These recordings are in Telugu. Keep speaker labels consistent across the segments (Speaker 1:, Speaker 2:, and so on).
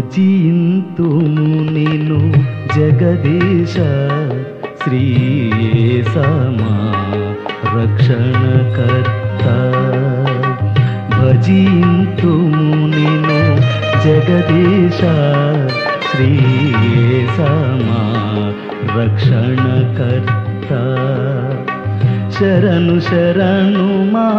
Speaker 1: భజింతుము నిను జగదీశ శ్రీయేసమా రక్షణకర్త భజింతుము నిను జగదీశ శ్రీయేసమా రక్షణకర్త శరణు శరణు మా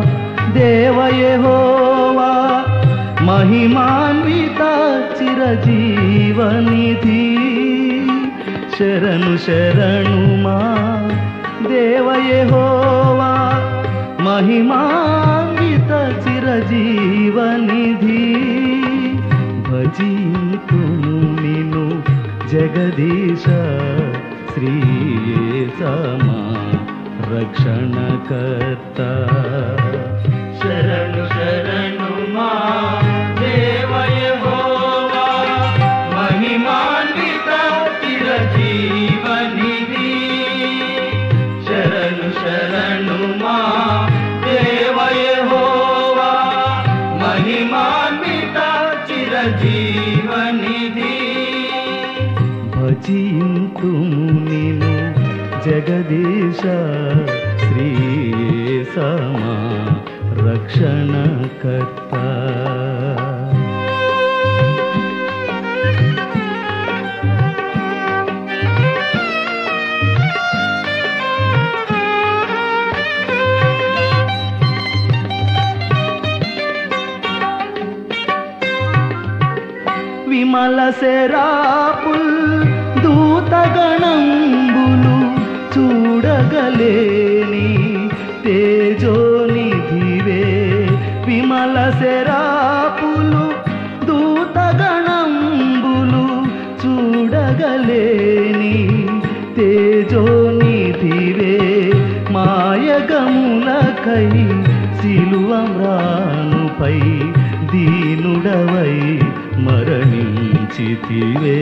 Speaker 1: దేవయహోవా మహిమాన్విత చిరజీవనిధి శరణు శరణు మా దేవయహోవా మహిమాన్విత చిరజీవనిధి భజింతుము నిను జగదీశ శ్రీయేసమా రక్షణకర్త శరణు శరణు మా దేవయహోవా మహిమాన్విత చిరజీవనిధి శరణు శరణు మా దేవయహోవా మహిమాన్విత చిరజీవనిధి భజింతుము నిను జగదీశ శ్రీయేసమా రక్షణకర్త విమల శరాపుల్ దూతగణంబులు చూడగలేని తేజోనిధివే విమల శరాపులు దూతగణంబులు చూడగలేని తేజోనిధివే మాయగములకై సిలువమ్రానుపై దీనుడవై మరణించితివే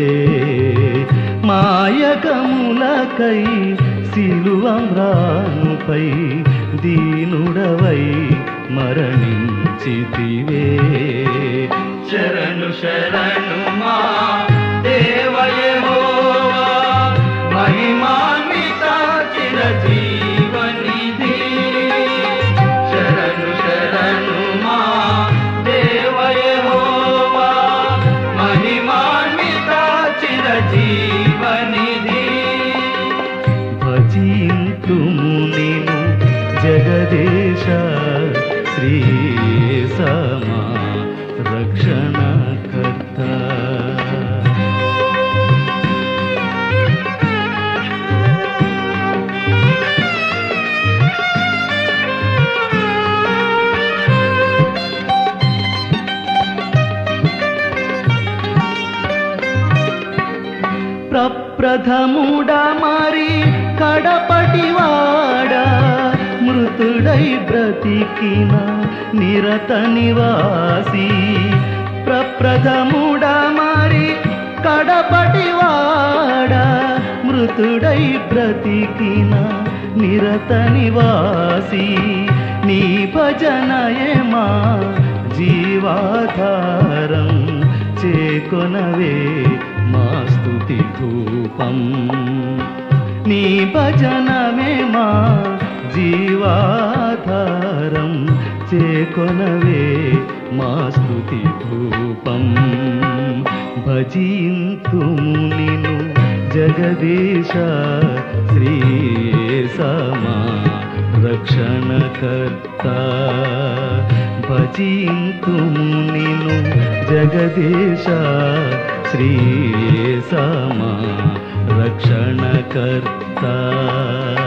Speaker 1: మాయకములకై సిలువమ్రానుపై దీనుడవై మరణించితివే శరణు శరణు మా దేవయహోవా మహిమాన్విత చిరజీవనిధి శరణు శరణు మా దేవయహోవా మహిమాన్విత చిరజీవనిధి భజింతుము నిను జగదేశ శ్రీసమా రక్షణకర్త ప్రప్రథముడ మరి కడపటివాడ మృతుడై బ్రతికిన నిరత నివాసి ప్రప్రథముడ మరి కడపటివాడ మృతుడై బ్రతికిన నిరత నివాసి నీ భజనయమా జీవాధారం చేకొనవే మా స్తుతి ధూపం నీ భజనమే మా జీవాధారం చేకొనవే మా స్తుతి ధూపం భజింతుము నిను జగదీశ శ్రీసమా రక్షణకర్త భజింతుము నిను జగదీశ శ్రీసమా రక్షణకర్త